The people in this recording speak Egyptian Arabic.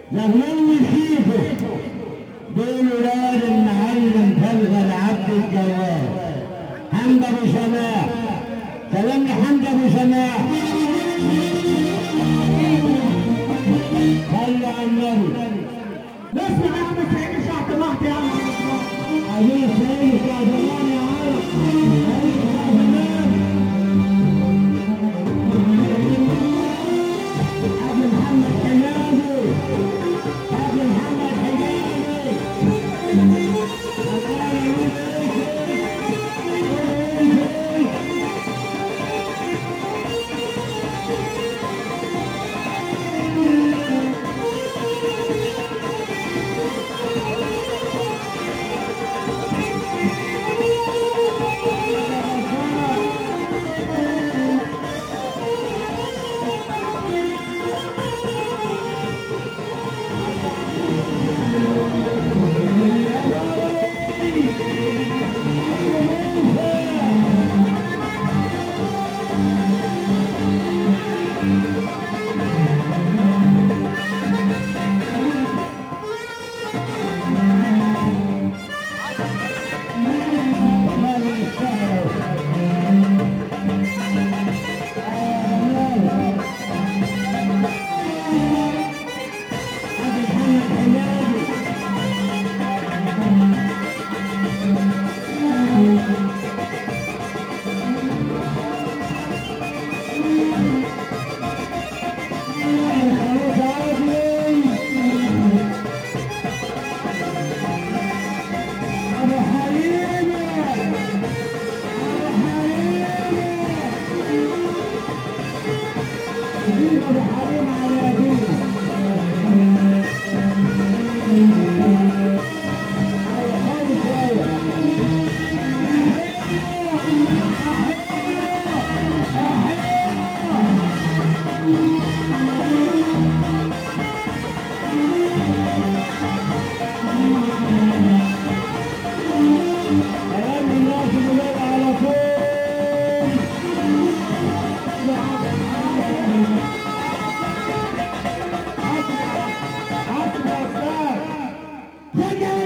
لما يشوفوا دول ولاد المعلم فلغل عبد الجواد حمد ابو سماح سلام لحمد ابو سماح صلوا على النبي نسمع يا عم سعيد شعب طماحتي يا عم عايزين سيد يا زمان يا عرب سيد يا زمان حاج محمد حجازي حاج محمد حجازي كلام الناس اللي على طول حسب أسباب